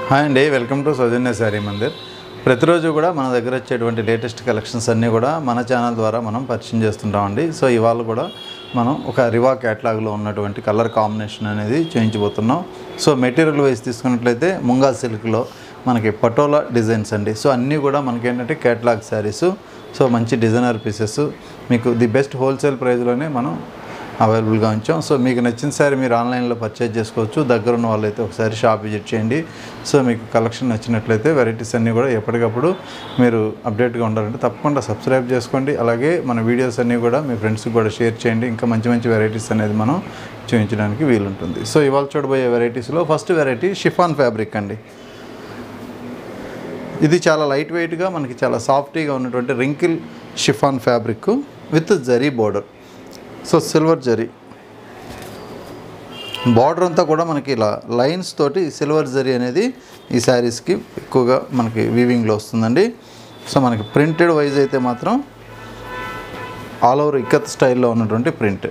hi అండి welcome to Soujanya saree Mandir ప్రతిరోజు కూడా మన దగ్గర వచ్చేటువంటి లేటెస్ట్ కలెక్షన్స్ అన్నీ కూడా మన ఛానల్ ద్వారా మనం పరిచయం చేస్తుంటామండి సో ఇవాళ కూడా మనం ఒక రివా క్యాటలాగ్లో ఉన్నటువంటి కలర్ కాంబినేషన్ అనేది చేయించబోతున్నాం సో మెటీరియల్ వైజ్ తీసుకున్నట్లయితే ముంగా సిల్క్లో మనకి పటోలా డిజైన్స్ అండి సో అన్నీ కూడా మనకి ఏంటంటే క్యాటలాగ్ శారీస్ సో మంచి డిజైనర్ పీసెస్ మీకు ది బెస్ట్ హోల్సేల్ ప్రైస్లోనే మనం అవైలబుల్గా ఉంచాం సో మీకు నచ్చిన సారీ మీరు ఆన్లైన్లో పర్చేజ్ చేసుకోవచ్చు దగ్గర ఉన్న వాళ్ళైతే ఒకసారి షాప్ విజిట్ చేయండి సో మీకు కలెక్షన్ నచ్చినట్లయితే వెరైటీస్ అన్నీ కూడా ఎప్పటికప్పుడు మీరు అప్డేట్గా ఉండాలంటే తప్పకుండా సబ్స్క్రైబ్ చేసుకోండి అలాగే మన వీడియోస్ అన్నీ కూడా మీ ఫ్రెండ్స్కి కూడా షేర్ చేయండి ఇంకా మంచి మంచి వెరైటీస్ అనేది మనం చూపించడానికి వీలుంటుంది సో ఇవాళ చూడబోయే వెరైటీస్లో ఫస్ట్ వెరైటీ షిఫాన్ ఫ్యాబ్రిక్ అండి ఇది చాలా లైట్ వెయిట్గా మనకి చాలా సాఫ్టీగా ఉన్నటువంటి wrinkle chiffon fabric with zari border so silver zari border అంతా కూడా మనకి ఇలా లైన్స్ తోటి సిల్వర్ జరీ అనేది ఈ శారీస్కి ఎక్కువగా మనకి వీవింగ్లో వస్తుందండి సో మనకి ప్రింటెడ్ వైజ్ అయితే మాత్రం ఆల్ ఓవర్ ఇక్కత్ స్టైల్లో ఉన్నటువంటి ప్రింట్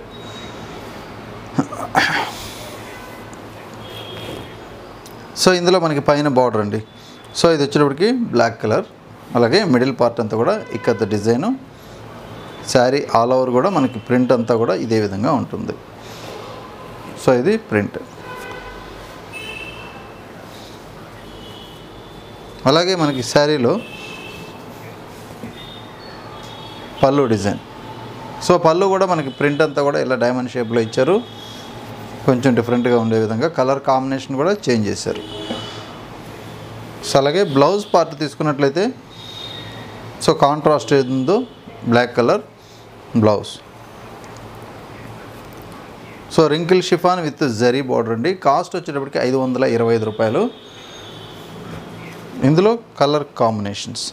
సో ఇందులో మనకి పైన బార్డర్ అండి సో ఇది వచ్చేటప్పటికి బ్లాక్ కలర్ అలాగే మిడిల్ పార్ట్ అంతా కూడా ikat design saree all over కూడా మనకి ప్రింట్ అంతా కూడా ఇదే విధంగా ఉంటుంది సో ఇది ప్రింట్ అలాగే మనకి శారీలో పళ్ళు డిజైన్ సో పళ్ళు కూడా మనకి ప్రింట్ అంతా కూడా ఇలా డైమండ్ షేప్లో ఇచ్చారు కొంచెం డిఫరెంట్గా ఉండే విధంగా కలర్ కాంబినేషన్ కూడా చేంజ్ చేశారు సో అలాగే బ్లౌజ్ పార్ట్ తీసుకున్నట్లయితే సో కాంట్రాస్ట్ ఏది ఉందో black colour blouse so wrinkle chiffon with zari border అండి కాస్ట్ వచ్చేటప్పటికి ఐదు వందల ఇరవై ఐదు రూపాయలు ఇందులో colour combinations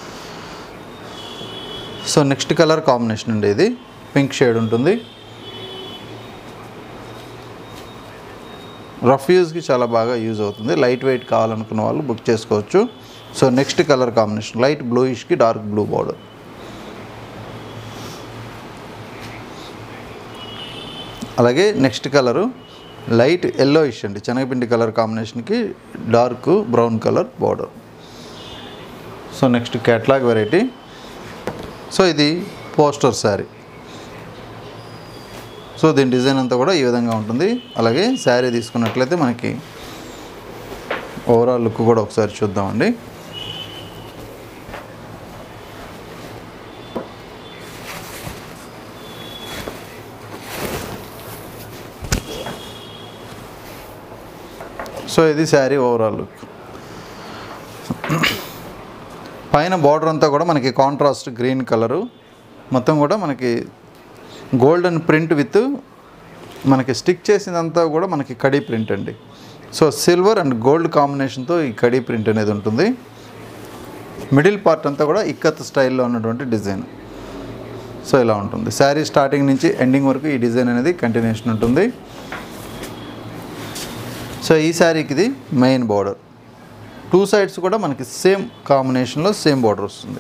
so next colour combination అండి ఇది పింక్ షేడ్ ఉంటుంది రఫ్ యూజ్కి చాలా బాగా యూజ్ అవుతుంది లైట్ వెయిట్ కావాలనుకున్న వాళ్ళు బుక్ చేసుకోవచ్చు so next colour combination light బ్లూయిష్కి డార్క్ బ్లూ బార్డర్ అలాగే next colour light yellowish అండి శనగపిండి కలర్ కాంబినేషన్కి dark brown colour border so next catalogue variety so ఇది పోస్టర్ శారీ సో దీని డిజైన్ అంతా కూడా ఈ విధంగా ఉంటుంది అలాగే శారీ తీసుకున్నట్లయితే మనకి ఓవరాల్ లుక్ కూడా ఒకసారి చూద్దామండి సో ఇది శారీ ఓవరాల్ లుక్ పైన బార్డర్ అంతా కూడా మనకి కాంట్రాస్ట్ గ్రీన్ కలరు మొత్తం కూడా మనకి గోల్డెన్ ప్రింట్ విత్ మనకి స్టిక్ చేసిందంతా కూడా మనకి కడీ ప్రింట్ అండి సో సిల్వర్ అండ్ గోల్డ్ కాంబినేషన్తో ఈ కడీ ప్రింట్ అనేది ఉంటుంది మిడిల్ పార్ట్ అంతా కూడా ఇక్కత్ స్టైల్లో ఉన్నటువంటి డిజైన్ సో ఇలా ఉంటుంది శారీ స్టార్టింగ్ నుంచి ఎండింగ్ వరకు ఈ డిజైన్ అనేది కంటిన్యూషన్ ఉంటుంది సో ఈ శారీకి ఇది మెయిన్ బార్డర్ టూ సైడ్స్ కూడా మనకి సేమ్ కాంబినేషన్లో సేమ్ బార్డర్ వస్తుంది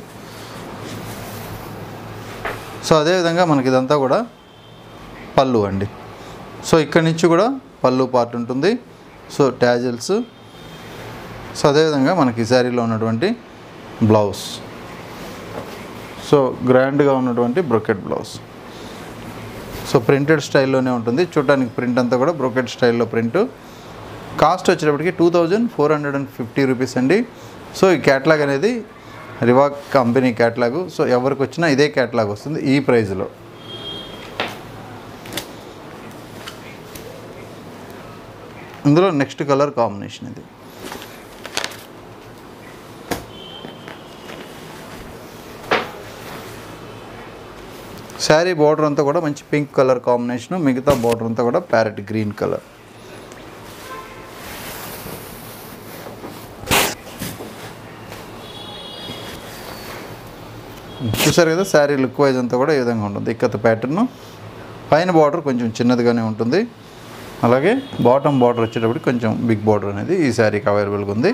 సో అదేవిధంగా మనకి ఇదంతా కూడా పళ్ళు అండి సో ఇక్కడి నుంచి కూడా పళ్ళు పార్ట్ ఉంటుంది సో ట్యాజిల్స్ సో అదేవిధంగా మనకి ఈ శారీలో ఉన్నటువంటి బ్లౌజ్ సో గ్రాండ్గా ఉన్నటువంటి బ్రొకెట్ బ్లౌజ్ సో ప్రింటెడ్ స్టైల్లోనే ఉంటుంది చూడడానికి ప్రింట్ అంతా కూడా బ్రొకెట్ స్టైల్లో ప్రింట్ కాస్ట్ వచ్చేటప్పటికి two thousand four hundred and fifty rupees అండి సో ఈ క్యాట్లాగ్ అనేది రివాక్ కంపెనీ క్యాట్లాగు సో ఎవరికి వచ్చినా ఇదే క్యాట్లాగ్ వస్తుంది ఈ ప్రైజ్లో ఇందులో నెక్స్ట్ కలర్ కాంబినేషన్ ఇది శారీ బార్డర్ అంతా కూడా మంచి పింక్ కలర్ కాంబినేషను మిగతా బార్డర్ అంతా కూడా ప్యారెట్ గ్రీన్ కలర్ చూసారు కదా శారీ లుక్ వైజ్ అంతా కూడా ఈ విధంగా ఉంటుంది ఇక్కత ప్యాటర్న్ పైన బార్డర్ కొంచెం చిన్నదిగానే ఉంటుంది అలాగే బాటమ్ బార్డర్ వచ్చేటప్పుడు కొంచెం బిగ్ బార్డర్ అనేది ఈ శారీకి అవైలబుల్గా ఉంది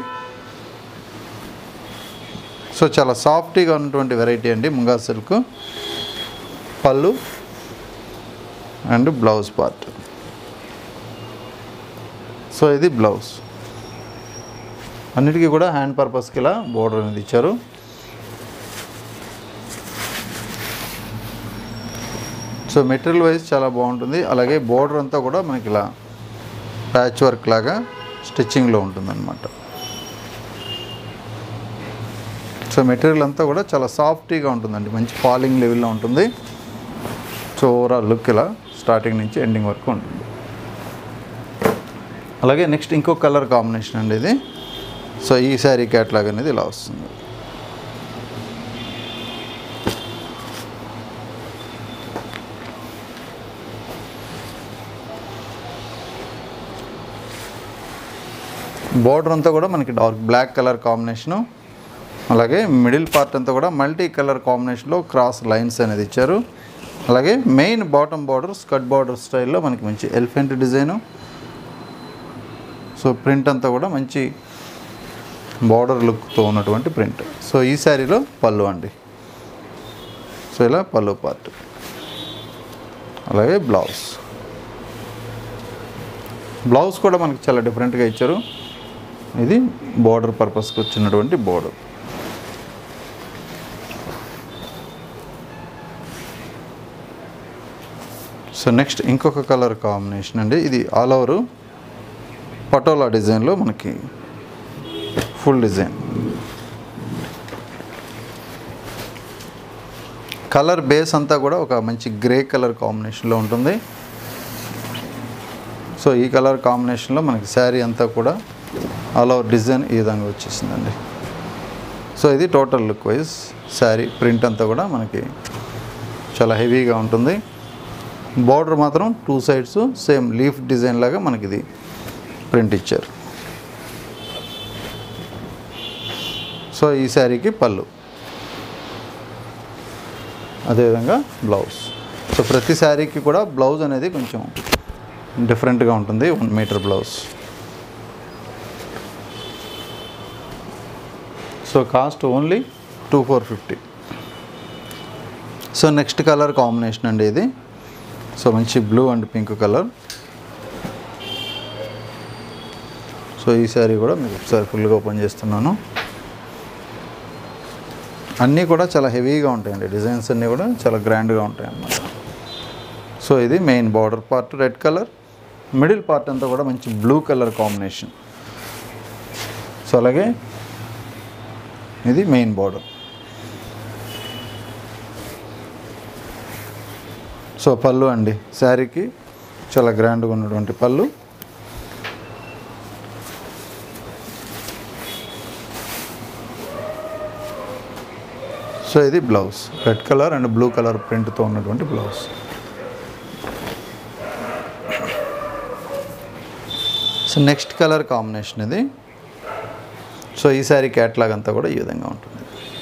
సో చాలా సాఫ్టీగా ఉన్నటువంటి వెరైటీ అండి ముంగా సిల్క్ పళ్ళు అండ్ బ్లౌజ్ పార్ట్ సో ఇది బ్లౌజ్ అన్నిటికీ కూడా హ్యాండ్ పర్పస్కి ఇలా బోర్డర్ అనేది ఇచ్చారు సో మెటీరియల్ వైజ్ చాలా బాగుంటుంది అలాగే బోర్డర్ అంతా కూడా మనకి ఇలా ప్యాచ్ వర్క్ లాగా స్టిచ్చింగ్లో ఉంటుందన్నమాట సో మెటీరియల్ అంతా కూడా చాలా సాఫ్టీగా ఉంటుందండి మంచి ఫాలింగ్ లెవెల్లో ఉంటుంది సో ఓవరాల్ లుక్ ఇలా స్టార్టింగ్ నుంచి ఎండింగ్ వరకు ఉంటుంది అలాగే నెక్స్ట్ ఇంకో కలర్ కాంబినేషన్ అండి ఇది సో ఈ శారీ క్యాట్లాగ్ అనేది ఇలా వస్తుంది బార్డర్ అంతా కూడా మనకి డార్క్ బ్లాక్ కలర్ కాంబినేషను అలాగే మిడిల్ పార్ట్ అంతా కూడా మల్టీ కలర్ కాంబినేషన్లో క్రాస్ లైన్స్ అనేది ఇచ్చారు అలాగే main bottom border skirt border స్టైల్లో మనకి మంచి ఎలిఫెంట్ డిజైను సో ప్రింట్ అంతా కూడా మంచి బార్డర్ లుక్తో ఉన్నటువంటి ప్రింట్ సో ఈ శారీలో పళ్ళు అండి సో ఇలా పళ్ళు పార్ట్ అలాగే బ్లౌజ్ బ్లౌజ్ కూడా మనకి చాలా డిఫరెంట్గా ఇచ్చారు ఇది బార్డర్ పర్పస్కి వచ్చినటువంటి బార్డర్ సో నెక్స్ట్ ఇంకొక కలర్ కాంబినేషన్ అండి ఇది ఆల్ ఓవర్ పటోలా డిజైన్లో మనకి ఫుల్ డిజైన్ కలర్ బేస్ అంతా కూడా ఒక మంచి గ్రే కలర్ కాంబినేషన్లో ఉంటుంది సో ఈ కలర్ కాంబినేషన్లో మనకి శారీ అంతా కూడా ఆల్ ఓవర్ డిజైన్ ఈ విధంగా వచ్చేసిందండి సో ఇది total look wise saree print అంతా కూడా మనకి చాలా హెవీగా ఉంటుంది బార్డర్ మాత్రం two sides same leaf design లాగా మనకి ఇది ప్రింట్ ఇచ్చారు సో ఈ శారీకి పళ్ళు అదేవిధంగా బ్లౌజ్ సో ప్రతి శారీకి కూడా బ్లౌజ్ అనేది కొంచెం డిఫరెంట్గా ఉంటుంది one metre blouse so cost only two four fifty so next colour combination అండి ఇది సో మంచి blue and pink colour so ఈ శారీ కూడా మీకు ఒకసారి ఫుల్గా ఓపెన్ చేస్తున్నాను అన్నీ కూడా చాలా హెవీగా ఉంటాయండి డిజైన్స్ అన్నీ కూడా చాలా గ్రాండ్గా ఉంటాయి అన్నమాట సో ఇది main border part red colour middle part అంతా కూడా మంచి బ్లూ కలర్ కాంబినేషన్ సో అలాగే ఇది మెయిన్ బార్డర్ సో పళ్ళు అండి శారీకి చాలా గ్రాండ్గా ఉన్నటువంటి పళ్ళు సో ఇది blouse red colour and blue colour ప్రింట్తో ఉన్నటువంటి blouse so next colour combination ఇది సో ఈ శారీ క్యాట్లాగ్ అంతా కూడా ఈ విధంగా ఉంటుంది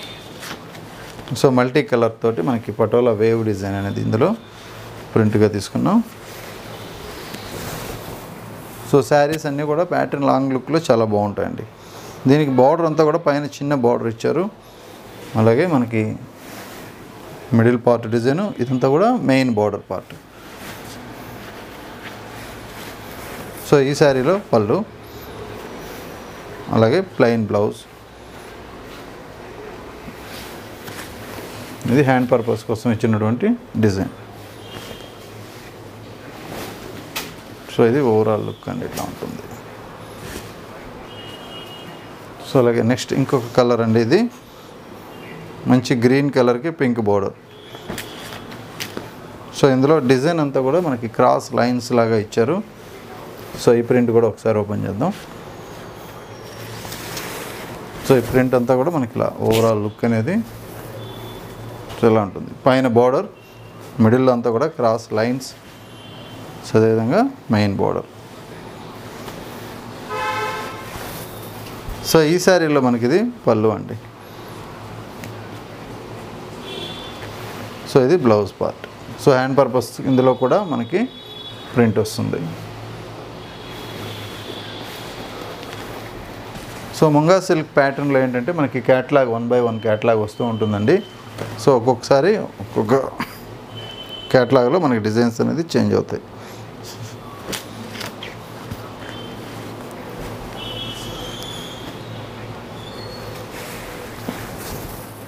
సో మల్టీ కలర్ తోటి మనకి పటోలా వేవ్ డిజైన్ అనేది ఇందులో ప్రింట్గా తీసుకున్నాం సో శారీస్ అన్నీ కూడా ప్యాటర్న్ లాంగ్ లుక్లో చాలా బాగుంటాయండి దీనికి బార్డర్ అంతా కూడా పైన చిన్న బార్డర్ ఇచ్చారు అలాగే మనకి మిడిల్ పార్ట్ డిజైన్ ఇదంతా కూడా మెయిన్ బార్డర్ పార్ట్ సో ఈ శారీలో పళ్ళు అలాగే ప్లెయిన్ బ్లౌజ్ ఇది హ్యాండ్ పర్పస్ కోసం ఇచ్చినటువంటి డిజైన్ సో ఇది ఓవరాల్ లుక్ అండి ఇట్లా ఉంటుంది సో అలాగే నెక్స్ట్ ఇంకొక కలర్ అండి ఇది మంచి గ్రీన్ కలర్కి పింక్ బోర్డర్ సో ఇందులో డిజైన్ అంతా కూడా మనకి క్రాస్ లైన్స్ లాగా ఇచ్చారు సో ఈ ప్రింట్ కూడా ఒకసారి ఓపెన్ చేద్దాం సో ఈ ప్రింట్ అంతా కూడా మనకి ఇలా ఓవరాల్ లుక్ అనేది సో ఇలా ఉంటుంది పైన బార్డర్ మిడిల్లో అంతా కూడా క్రాస్ లైన్స్ సో అదేవిధంగా మెయిన్ బార్డర్ సో ఈ శారీలో మనకి ఇది పళ్ళు అండి సో ఇది blouse part so hand purpose ఇందులో కూడా మనకి ప్రింట్ వస్తుంది సో ముంగా సిల్క్ ప్యాటర్న్లో ఏంటంటే మనకి catalogue one by one catalogue వస్తూ ఉంటుందండి సో ఒక్కొక్కసారి ఒక్కొక్క క్యాట్లాగ్లో మనకి డిజైన్స్ అనేది చేంజ్ అవుతాయి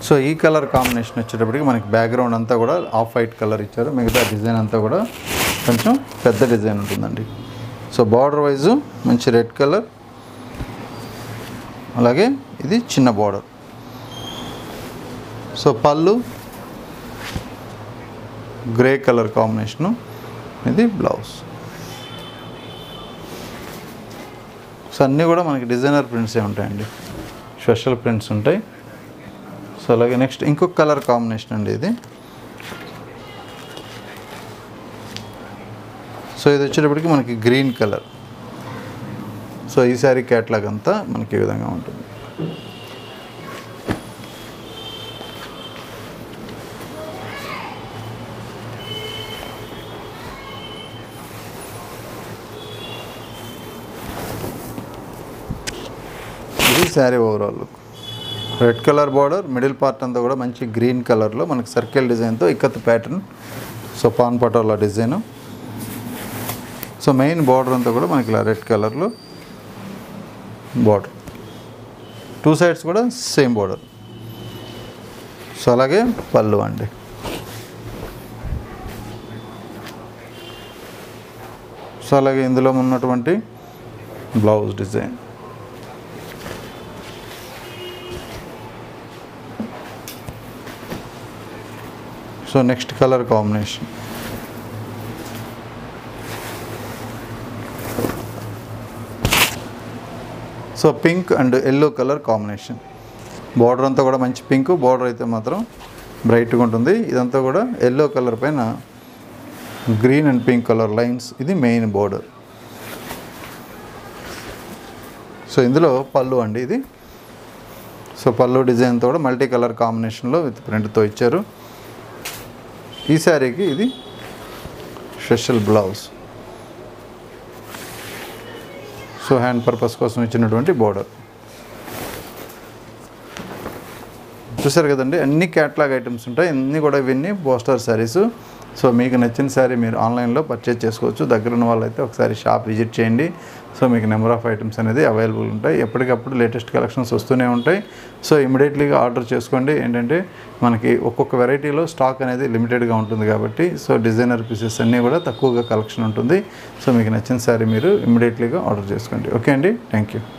సో ఈ కలర్ కాంబినేషన్ వచ్చేటప్పటికి మనకి బ్యాక్గ్రౌండ్ అంతా కూడా ఆఫ్ వైట్ కలర్ ఇచ్చారు మిగతా డిజైన్ అంతా కూడా కొంచెం పెద్ద డిజైన్ ఉంటుందండి సో బార్డర్ వైజు మంచి రెడ్ కలర్ అలాగే ఇది చిన్న బార్డర్ సో పళ్ళు గ్రే కలర్ కాంబినేషను ఇది బ్లౌజ్ సో అన్నీ కూడా మనకి డిజైనర్ ప్రింట్సే ఉంటాయండి స్పెషల్ ప్రింట్స్ ఉంటాయి సో అలాగే నెక్స్ట్ ఇంకొక కలర్ కాంబినేషన్ అండి ఇది సో ఇది వచ్చేటప్పటికి మనకి గ్రీన్ కలర్ సో ఈ శారీ క్యాట్లాగ్ అంతా మనకి ఈ విధంగా ఉంటుంది ఇది sari overall look red colour border middle part అంతా కూడా మంచి గ్రీన్ కలర్లో మనకి సర్కిల్ డిజైన్తో ikat pattern so paan patola design so main border అంతా కూడా మనకి ఇలా రెడ్ కలర్లో బార్డర్ టూ సైడ్స్ కూడా సేమ్ బార్డర్ సో అలాగే పళ్ళు అండి సో అలాగే ఇందులో ఉన్నటువంటి blouse design so next colour combination so pink and yellow colour combination border అంతా కూడా మంచి పింక్ బార్డర్ అయితే మాత్రం బ్రైట్గా ఉంటుంది ఇదంతా కూడా ఎల్లో కలర్ పైన green and pink colour lines ఇది మెయిన్ బార్డర్ సో ఇందులో పళ్ళు అండి ఇది సో పళ్ళు డిజైన్తో కూడా మల్టీ కలర్ కాంబినేషన్లో విత్ ప్రింట్తో ఇచ్చారు ఈ శారీకి ఇది special blouse so hand purpose కోసం ఇచ్చినటువంటి బోర్డర్ చూసారు కదండి అన్ని క్యాట్లాగ్ ఐటమ్స్ ఉంటాయి అన్నీ కూడా ఇవన్నీ పోస్టర్ శారీస్ సో మీకు నచ్చిన శారీ మీరు ఆన్లైన్లో పర్చేజ్ చేసుకోవచ్చు దగ్గర ఉన్న వాళ్ళైతే ఒకసారి షాప్ విజిట్ చేయండి సో మీకు నెంబర్ ఆఫ్ ఐటమ్స్ అనేది అవైలబుల్ ఉంటాయి ఎప్పటికప్పుడు లేటెస్ట్ కలెక్షన్స్ వస్తూనే ఉంటాయి సో ఇమీడియట్లీగా ఆర్డర్ చేసుకోండి ఏంటంటే మనకి ఒక్కొక్క వెరైటీలో స్టాక్ అనేది లిమిటెడ్గా ఉంటుంది కాబట్టి సో డిజైనర్ పీసెస్ అన్నీ కూడా తక్కువగా కలెక్షన్ ఉంటుంది సో మీకు నచ్చిన శారీ మీరు ఇమీడియట్లీగా ఆర్డర్ చేసుకోండి ఓకే అండి థ్యాంక్ యూ